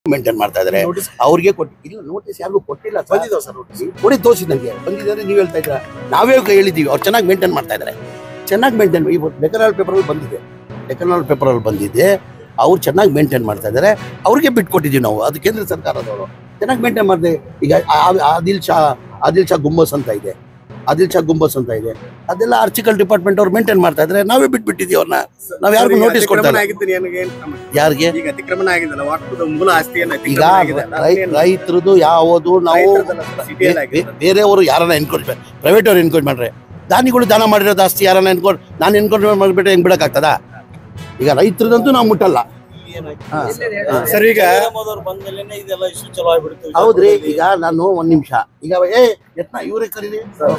Maintain ಮಾಡ್ತಾ ಇದಾರೆ notice ಅವ್ರಿಗೆ ಕೊಟ್ಟು ಇಲ್ಲ ನೋಟಿಸ್ ಯಾರಿಗೂ ಕೊಟ್ಟಿಲ್ಲ ಸರ್ ಬಂದಿದ್ದಾವೆ ಸರ್ ನೋಟಿಸ್ ಕೊಡಿ ತೋರಿಸಿ ನನಗೆ ಬಂದಿದ್ದಾರೆ ನೀವು ಹೇಳ್ತಾ ಇದ್ದೀರಾ ನಾವೇ ಹೇಳಿದ್ದೀವಿ ಅವ್ರು ಚೆನ್ನಾಗಿ ಮೇಂಟೈನ್ ಮಾಡ್ತಾ ಇದ್ದಾರೆ ಚೆನ್ನಾಗಿ ಮೇಂಟೈನ್ ಇವತ್ತು ಡೆಕನಾಲ್ ಪೇಪರಲ್ಲಿ ಬಂದಿದೆ ಡೆಕನಾಲ್ ಪೇಪರಲ್ಲಿ ಬಂದಿದೆ ಅವ್ರು ಚೆನ್ನಾಗಿ ಮೇಂಟೈನ್ ಮಾಡ್ತಾ ಇದ್ದಾರೆ ಅವ್ರಿಗೆ ಬಿಟ್ಕೊಟ್ಟಿದ್ದೀವಿ ನಾವು ಅದು ಕೇಂದ್ರ ಸರ್ಕಾರದವರು ಚೆನ್ನಾಗಿ ಮೇಂಟೈನ್ ಮಾಡಿದೆ ಈಗ ಆ- ಆ- ಆದಿಲ್ ಶಾ ಆದಿಲ್ ಶಾ ಗುಂಬಸ್ ಅಂತ ಇದೆ ಆದಿಲ್ ಶಾ ಗುಂಬಸ್ ಅಂತ ಇದೆ ಅದೆಲ್ಲ ಆರ್ಚಿಕಲ್ ಡಿಪಾರ್ಟ್ಮೆಂಟ್ ಅವ್ರು ಮೇಂಟೈನ್ ಮಾಡ್ತಾ ಇದ್ದಾರೆ ನಾವೇ ಬಿಟ್ಬಿಟ್ಟಿದ್ದೀವಿ ಅವ್ರನ್ನ ನಾವ್ ಯಾರಿಗೂ ಸರ್, ಈಗ notice ಕೊಡ್ತಾ ಇಲ್ಲ. ಅತಿಕ್ರಮಣ ಆಗಿದ್ದು ನಿನಗೆ ಏನ್ ಕ್ರಮ? ಯಾರಿಗೆ ಈಗ ಅತಿಕ್ರಮಣ ಆಗಿದಲ್ಲ ವಾಕ್ಯದ ಮೂಲ ಆಸ್ತಿಯನ್ನು ಈಗ ಅತಿಕ್ರಮಣ ಆಗಿದೆ ಅಲ್ಲ, ರೈ- ಅದೇನು? ರೈತರದು ಯಾವುದು ನಾವು ರೈತರದಲ್ಲ ಸರ್, ಸಿಟಿಯಲ್ಲಿ ಆಗಿದೆ ಬೇ- ಬೇರೆಯವರು ಯಾರನ್ನ ಎನ್ಕರೇಜ್ ಪ್ರೈವೇಟ್ ಅವ್ರು ಎನ್ಕರೇಜ್ ಮಾಡ್ರೆ ದಾನಿಗಳು ದಾನ ಮಾಡಿರೋದು ಆಸ್ತಿ ಯಾರನ್ನ ಎನ್ಕೋ ನಾನು ಎನ್ಕರೇಜ್ ಮಾಡಿಬಿಟ್ರೆ ಹೆಂಗ್ ಬಿಡಕ್ಕಾಗ್ತದ ಈಗ ರೈತರದಂತೂ ನಾವು ಮುಟ್ಟಲ್ಲ ಹಾ. ಸರ್ ಈಗ ಬಂದ್ಮೇಲೆ ಇದೆಲ್ಲ ಇಶ್ಯೂ ಚಲೋ ಆಗ್ಬಿಡ್ತು ಹೌದ್ರಿ ಈಗ ನಾನು ಒಂದ್ ನಿಮಿಷ ಈಗ ಏ ಯತ್ನ ಇವ್ರೇ ಕರೀರಿ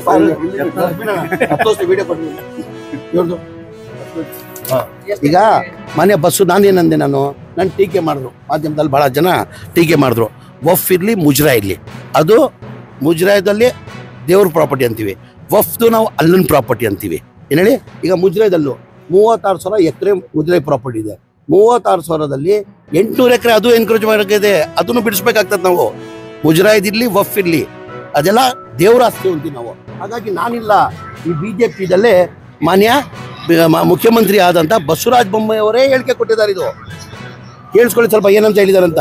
ವಿಡಿಯೋ ಇವ್ರದ್ದು ಈಗ ಮನೆ ಬಸ್ಸು ನಾನೇನಂದೆ ನಾನು ನಾನು ಟೀಕೆ ಮಾಡಿದ್ರು ಮಾಧ್ಯಮದಲ್ಲಿ ಬಹಳ ಜನ ಟೀಕೆ ಮಾಡಿದ್ರು ವಫ್ ಇರ್ಲಿ ಮುಜ್ರಾ ಇರ್ಲಿ ಅದು ಮುಜ್ರಾಯದಲ್ಲಿ ದೇವ್ರ ಪ್ರಾಪರ್ಟಿ ಅಂತೀವಿ ವಫ್ದು ನಾವು ಅಲ್ಲನ್ ಪ್ರಾಪರ್ಟಿ ಅಂತೀವಿ ಏನ್ ಹೇಳಿ ಈಗ ಮುಜ್ರಾಯದಲ್ಲೂ ಮೂವತ್ತಾರು ಸಾವಿರ ಎಕರೆ ಮುಜ್ರಾಯ್ ಪ್ರಾಪರ್ಟಿ ಇದೆ ಮೂವತ್ತಾರು ಸಾವಿರದಲ್ಲಿ ಎಂಟುನೂರು ಎಕರೆ ಅದು ಎನ್ಕರೇಜ್ ಮಾಡೋಕ್ಕಿದೆ ಅದನ್ನು ಬಿಡಿಸ್ಬೇಕಾಗ್ತದೆ ನಾವು ಮುಜರಾಯ್ದಿರ್ಲಿ ವಫ್ ಇರ್ಲಿ ಅದೆಲ್ಲ ದೇವರ ಆಸ್ತಿ ಅಂತೀವಿ ನಾವು ಹಾಗಾಗಿ ನಾನಿಲ್ಲ ಈ ಬಿ ಜೆ ಪಿದಲ್ಲೇ ಮಾನ್ಯ ಬ- ಮ- ಮುಖ್ಯಮಂತ್ರಿ ಆದಂತ ಬಸವರಾಜ ಬೊಮ್ಮಾಯಿ ಅವರೇ ಹೇಳಿಕೆ ಕೊಟ್ಟಿದ್ದಾರೆ ಇದು ಕೇಳಿಸ್ಕೊಳ್ಳಿ ಸ್ವಲ್ಪ ಏನಂತ ಹೇಳಿದಾರಂತ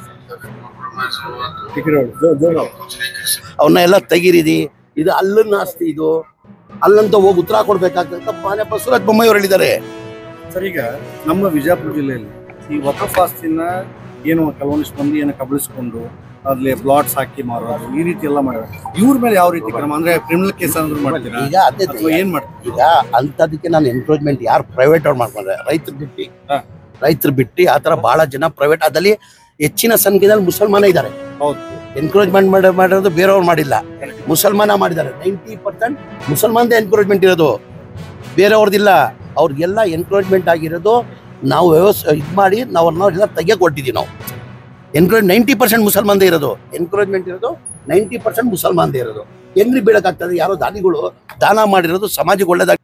ಅವನ್ನ ಎಲ್ಲ ತೆಗೀರಿದಿ ಇದು ಅಲ್ಲನ್ನ ಆಸ್ತಿ ಇದು ಅಲ್ಲಂತ ಹೋಗಿ ಉತ್ತರ ಕೊಡ್ಬೇಕಾಗ್ತದೆ ಅಂತ ಮಾನ್ಯ ಬಸವರಾಜ ಬೊಮ್ಮಾಯಿ ಅವರು ಹೇಳಿದ್ದಾರೆ ಸರ್ ಈಗ ನಮ್ಮ ವಿಜಯಪುರ ಜಿಲ್ಲೆಯಲ್ಲಿ ಈ ವಕಫ್ ಆಸ್ತಿನ ಏನು ಕೆಲವೊಂದಿಷ್ಟು ಮಂದಿ ಏನು ಕಬಳಿಸ್ಕೊಂಡು ಅಲ್ಲಿ ಬ್ಲಾಟ್ಸ್ ಹಾಕಿ ಮಾರೋದು ಈ ರೀತಿ ಎಲ್ಲ ಮಾಡಿದ್ರೆ ಇವ್ರ ಮೇಲೆ ಯಾವ ರೀತಿ ಕ್ರಮ ಅಂದ್ರೆ ಕ್ರಿಮಿನಲ್ ಕೇಸ್ ಏನಾದ್ರು ಮಾಡ್ತೀರಾ ಈಗ ಅದೇ ಅಥವಾ ಏನ್ ಮಾಡ್ತೀರಾ ಈಗ ಅಂತದಕ್ಕೆ ನಾನು ಎನ್ಕ್ರೋಚ್ಮೆಂಟ್ ಯಾರು ಪ್ರೈವೇಟ್ ಅವ್ರು ಮಾಡ್ಕೊಂಡ್ರೆ ರೈತರು ಬಿಟ್ಟು ಹಾ. ರೈತರು ಬಿಟ್ಟು ಆ ಥರ ಬಹಳ ಜನ ಪ್ರೈವೇಟ್ ಅದಲ್ಲಿ ಹೆಚ್ಚಿನ ಸಂಖ್ಯೆಯಲ್ಲಿ ಮುಸಲ್ಮಾನ ಇದ್ದಾರೆ ಹೌದು ಎನ್ಕರೇಜ್ಮೆಂಟ್ ಮಾಡಿ ಮಾಡಿರೋದು ಬೇರೆಯವ್ರು ಮಾಡಿಲ್ಲ ಮುಸಲ್ಮಾನ ಮಾಡಿದ್ದಾರೆ ನೈಂಟಿ ಪರ್ಸೆಂಟ್ ಮುಸಲ್ಮಾನ್ದೇ ಎನ್ಕರೇಜ್ಮೆಂಟ್ ಇರೋದು ಬೇರೆಯವ್ರದ್ದಿಲ್ಲ ಅವ್ರಿಗೆಲ್ಲ ಎನ್ಕರೇಜ್ಮೆಂಟ್ ಆಗಿರೋದು ನಾವು ವ್ಯವಸ್ಥೆ ಇದು ಮಾಡಿ ನಾವು ಅವ್ರನ್ನ ತೆಗಿಯಕ್ಕೆ ಕೊಟ್ಟಿದ್ದೀವಿ ನಾವು ಎನ್ಕರೇಜ್ ನೈಂಟಿ ಪರ್ಸೆಂಟ್ ಮುಸಲ್ಮಾನ್ದೇ ಇರೋದು ಎನ್ಕರೇಜ್ಮೆಂಟ್ ಇರೋದು ನೈಂಟಿ ಪರ್ಸೆಂಟ್ ಮುಸಲ್ಮಾನ್ದೇ ಇರೋದು ಹೆಂಗ್ರಿ ಬೀಳಕ್ಕಾಗ್ತದೆ ಯಾರೋ ದಾನಿಗಳು ದಾನ ಮಾಡಿರೋದು ಸಮಾಜಕ್ಕೆ ಒಳ್ಳೇದಾಗ